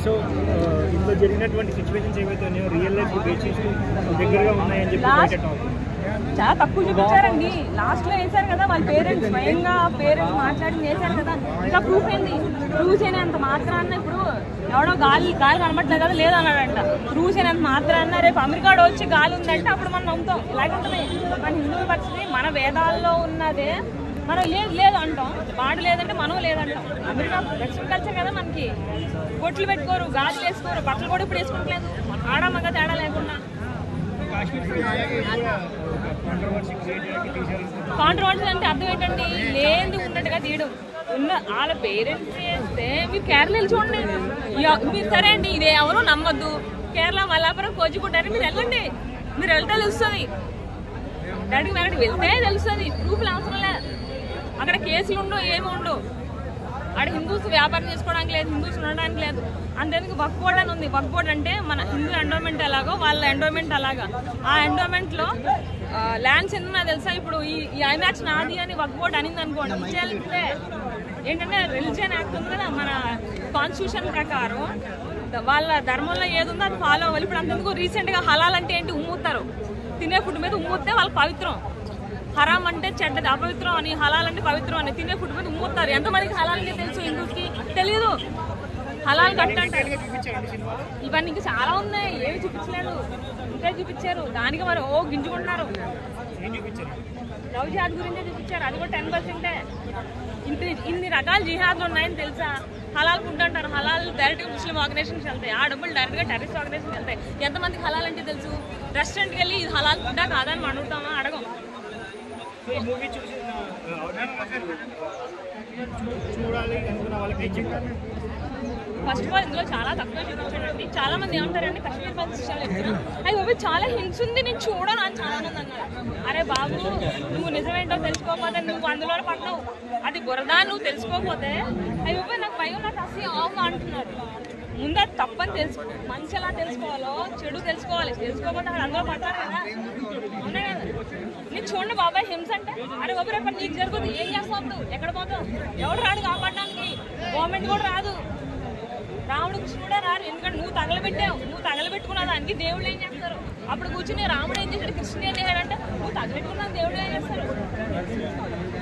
So ఇందులో జరిగినటువంటి situations ఏవైతే ఉన్నాయో రియల్ లైఫ్ బేస్ చేస్తూ దగ్గరగా ఉన్నాయని చెప్పి Last- బయట talk. చాలా తక్కువ చూపించారండి లాస్ట్ లో వేశారు కదా వాళ్ళ పేరెంట్స్ స్వయంగా పేరెంట్స్ మాట్లాడి వేశారు కదా ఇంకా ప్రూఫ్ ఏంది ప్రూఫ్ అయినంత మాత్రాన్న ఇప్పుడు ఎవడో గాలి గాలి కనబట్టలేదు కదా లేదు అన్నాడంట ప్రూఫ్ అయినంత మాత్రాన్న రేపు అమెరికాలో వచ్చి గాలి ఉందంటే అప్పుడు మనం నమ్ముతాం ఇలాగుంటుంది మన హిందువుల పరిస్థితి మన వేదాల్లో ఉన్నదే మనం లేదు లేదు అంటాం వాడు లేదంటే మనం లేదంటాం అమెరికా వెస్ట్రన్ కల్చర్ కదా మనకి బొట్లు పెట్టుకోరు గాజులు వేసుకోరు బట్టలు కూడా ఇప్పుడు వేసుకుంటలేదు ఆడమగ తేడా లేకుండా కాంట్రవర్సీ క్రియేట్ చేయడానికి టీచర్ కాంట్రవర్సీ అంటే అర్థం ఏంటండి లేనిది ఉన్నట్టుగా తీయడం ఉన్న వాళ్ళ పేరెంట్స్ చేస్తే మీరు కేరళ వెళ్ళి చూడండి యా- మీరు సరే అండి ఇదే ఎవరు నమ్మొద్దు కేరళ మల్లాపురం కోజికుంటారు మీరు వెళ్ళండి మీరు వెళ్తే తెలుస్తుంది డాడీ మీరు అక్కడికి వెళ్తే తెలుస్తుంది ప్రూఫ్లు అవసరం లేదు అక్కడ కేసులు ఉండవు ఏమి ఉండవు ఆడ హిందూస్ వ్యాపారం చేసుకోవడానికి లేదు హిందూస్ ఉండడానికి లేదు అంతేందుకు వక్ బోర్డ్ అని ఉంది వక్ బోర్డ్ అంటే మన హిందూ ఎండోమెంట్ ఎలాగో వాళ్ళ ఎండోమెంట్ అలాగా ఆ ఎండోమెంట్ లో ల్యాండ్స్ ఎన్నో తెలుసా ఇప్పుడు ఈ ఈ ఐమాక్స్ నాది అని వక్ బోర్డ్ అనింది అనుకోండి ఇచ్చేయాలంటే ఏంటంటే రిలిజియన్ యాక్ట్ ఉంది కదా మన కాన్స్టిట్యూషన్ ప్రకారం ద- వాళ్ళ ధర్మంలో ఏది ఉందో అది ఫాలో అవ్వాలి ఇప్పుడు అంతెందుకు రీసెంట్ గా హలాల్ అంటే ఏంటి ఉమ్ముతారు తినే ఫుడ్ మీద ఉమ్ముతే వాళ్ళకి పవిత్రం హరాం అంటే చెడ్డది అపవిత్రం అని హలాల్ అంటే పవిత్రం అని తినే ఫుడ్ మీద ఉమ్ముతారు ఎంతమందికి హలాల్ అంటే తెలుసు హిందూస్కి తెలియదు హలాల్ కట్ అంటారు ఇవన్నీ ఇంకా చాలా ఉన్నాయి ఏమి చూపించలేదు ఇంతే చూపించారు దానికి మరి ఓ గింజుకుంటున్నారు ఏం చూపించారు లవ్ జిహాద్ గురించే చూపించారు అది కూడా టెన్ పర్సెంటే ఇంత ఇన్ని రకాల జిహాద్లు ఉన్నాయని తెలుసా హలాల్ ఫుడ్ అంటారు హలాల్ డైరెక్ట్ గా ముస్లిం ఆర్గనైజేషన్స్ వెళ్తాయి ఆ డబ్బులు డైరెక్ట్ గా టెర్రరిస్ట్ ఆర్గనైజేషన్ వెళ్తాయి ఎంతమందికి హలాల్ అంటే తెలుసు రెస్టారెంట్కి వెళ్ళి ఇది హలాల్ ఫుడ్డా కాదని మనం అడుగుతామా అడగం సో ఈ మూవీ చూసిన చూ- చూడాలి అనుకున్న వాళ్ళకి ఏం చెప్తారు ఫస్ట్ ఆఫ్ ఆల్ ఇందులో చాలా తక్కువ చూపించాడండి చాలా మంది ఏమంటారంటే కశ్మీర్ పరిస్థితులు చెప్తారు అయ్యి బాబు చాలా హింస ఉంది నేను చూడను అని చాలా మంది అన్నారు అరే బాబు నువ్వు నిజమేంటో తెలుసుకోకపోతే నువ్వు అందులో పడతావు అది బురద నువ్వు తెలుసుకోకపోతే అయ్యి బాబు నాకు భయం నాకు అసలు ఆవు అంటున్నారు ముందు అది తప్పని తెలుసు మంచి ఎలా తెలుసుకోవాలో చెడు తెలుసుకోవాలి తెలుసుకోకపోతే అక్కడ అందులో పడతారు కదా అవునా కదా నేను చూడండి బాబాయ్ హింస అంటే అరే బాబు రేపు నీకు జరుగుతుంది ఏం చేస్తావు నువ్వు? ఎక్కడ పోతావు ఎవడు రాడు కాపాడడానికి గవర్నమెంట్ కూడా రాదు రాముడు కృష్ణుడే రారు ఎందుకంటే నువ్వు తగలబెట్టావు నువ్వు తగలబెట్టుకున్న దానికి దేవుడు ఏం చేస్తారు అప్పుడు కూర్చుని రాముడు ఏం చేశాడు కృష్ణుడు ఏం చేశాడంటే నువ్వు తగలబెట్టుకున్న దేవుడు ఏం చేస్తారు